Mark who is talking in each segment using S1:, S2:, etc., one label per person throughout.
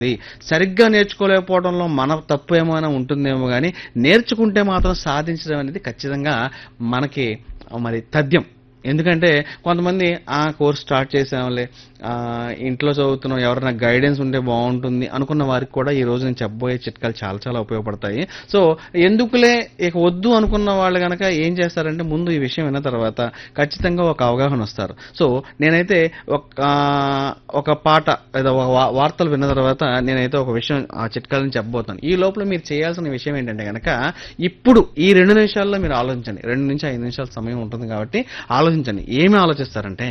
S1: ఇది సరిగ్గా నేర్చుకోలేకపోవడంలో మన తప్పు ఏమైనా ఉంటుందేమో కానీ నేర్చుకుంటే మాత్రం సాధించడం అనేది ఖచ్చితంగా మనకి మరి తథ్యం ఎందుకంటే కొంతమంది ఆ కోర్స్ స్టార్ట్ చేసాంలే ఆ, ఇంట్లో చదువుతున్నాం ఎవరైనా గైడెన్స్ ఉంటే బాగుంటుంది అనుకున్న వారికి కూడా ఈ రోజు నేను చెప్పబోయే చిట్కాలు చాలా చాలా ఉపయోగపడతాయి సో ఎందుకులే ఇక వద్దు అనుకున్న వాళ్ళు కనుక ఏం చేస్తారంటే ముందు ఈ విషయం విన్న తర్వాత ఖచ్చితంగా ఒక అవగాహన వస్తారు సో నేనైతే ఒక ఒక పాట లేదా ఒక వా- వార్తలు విన్న తర్వాత నేనైతే ఒక విషయం ఆ చిట్కాలని చెప్పబోతాను ఈ లోపల మీరు చేయాల్సిన విషయం ఏంటంటే కనుక ఇప్పుడు ఈ రెండు నిమిషాల్లో మీరు ఆలోచించండి రెండు నుంచి ఐదు నిమిషాల సమయం ఉంటుంది కాబట్టి ఆలోచించండి ఏమి ఆలోచిస్తారంటే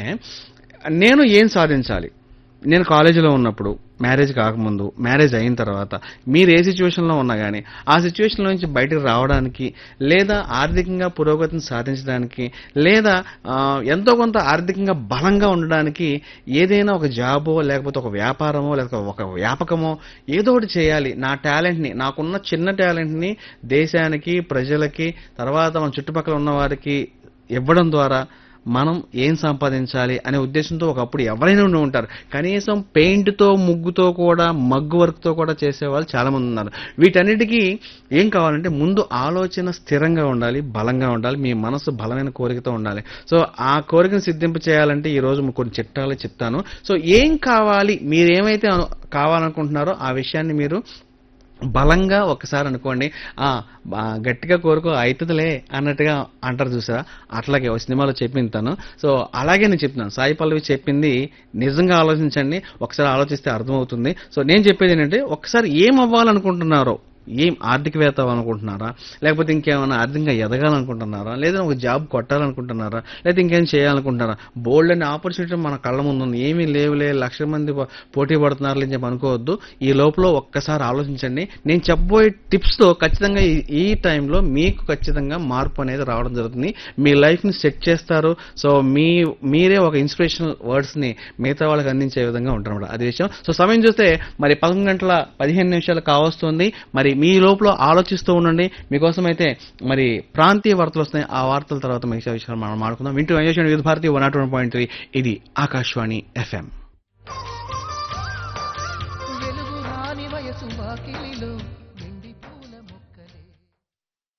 S1: నేను ఏం సాధించాలి నేను కాలేజీలో ఉన్నప్పుడు మ్యారేజ్ కాకముందు మ్యారేజ్ అయిన తర్వాత మీరు ఏ సిచ్యువేషన్లో ఉన్నా కానీ ఆ సిచ్యువేషన్ నుంచి బయటకు రావడానికి లేదా ఆర్థికంగా పురోగతిని సాధించడానికి లేదా ఆ, ఎంతో కొంత ఆర్థికంగా బలంగా ఉండడానికి ఏదైనా ఒక జాబో లేకపోతే ఒక వ్యాపారమో లేకపోతే ఒక వ్యాపకమో ఏదో ఒకటి చేయాలి నా టాలెంట్ని నాకున్న చిన్న టాలెంట్ని దేశానికి ప్రజలకి తర్వాత మన చుట్టుపక్కల ఉన్న వారికి ఇవ్వడం ద్వారా మనం ఏం సంపాదించాలి అనే ఉద్దేశంతో ఒకప్పుడు ఎవరైనా ఉండి ఉంటారు కనీసం పెయింట్తో ముగ్గుతో కూడా మగ్గు వర్క్తో కూడా చేసేవాళ్ళు చాలా మంది ఉన్నారు వీటన్నిటికీ ఏం కావాలంటే ముందు ఆలోచన స్థిరంగా ఉండాలి బలంగా ఉండాలి మీ మనసు బలమైన కోరికతో ఉండాలి సో ఆ కోరికను సిద్ధింప చేయాలంటే ఈ రోజు కొన్ని చిట్టాలు చెప్తాను సో ఏం కావాలి మీరేమైతే అను- కావాలనుకుంటున్నారో ఆ విషయాన్ని మీరు బలంగా ఒకసారి అనుకోండి ఆ బా- గట్టిగా కోరుకో అవుతుందిలే అన్నట్టుగా అంటారు చూసారా అట్లాగే ఒక సినిమాలో చెప్పింది తను సో అలాగే నేను చెప్తున్నాను సాయి పల్లవి చెప్పింది నిజంగా ఆలోచించండి ఒకసారి ఆలోచిస్తే అర్థమవుతుంది సో నేను చెప్పేది ఏంటంటే ఒకసారి ఏం అవ్వాలనుకుంటున్నారో ఏం ఆర్థికవేత్త అవ్వాలనుకుంటున్నారా లేకపోతే ఇంకేమైనా ఆర్థికంగా ఎదగాలనుకుంటున్నారా లేదా ఒక జాబ్ కొట్టాలనుకుంటున్నారా లేదా ఇంకేం చేయాలనుకుంటున్నారా బోల్డ్ అనే ఆపర్చునిటీ మన కళ్ళ ముందు ఉంది ఏమీ లేవులే లక్ష మంది పో- పోటీ పడుతున్నారు అని చెప్పి అనుకోవద్దు ఈ లోపల ఒక్కసారి ఆలోచించండి నేను చెప్పబోయే టిప్స్తో ఖచ్చితంగా ఈ- ఈ టైంలో మీకు ఖచ్చితంగా మార్పు అనేది రావడం జరుగుతుంది మీ లైఫ్ని సెట్ చేస్తారు సో మీ మీరే ఒక ఇన్స్పిరేషనల్ వర్డ్స్ని మిగతా వాళ్ళకి అందించే విధంగా ఉంటారు అది విషయం సో సమయం చూస్తే మరి పదకొండు గంటల పదిహేను నిమిషాలు కావస్తుంది మరి మీ లోపల ఆలోచిస్తూ ఉండండి మీకోసం అయితే మరి ప్రాంతీయ వార్తలు వస్తున్నాయి ఆ వార్తల తర్వాత మిగతా విషయాలు మనం మాట్లాడుకుందాం వింటూ ఎంజాయ్ చేయండి Vividh Bharati one nought one point three ఇది ఆకాశవాణి ఎఫ్ఎం
S2: వెలుగు రాని వయసు వాకిలి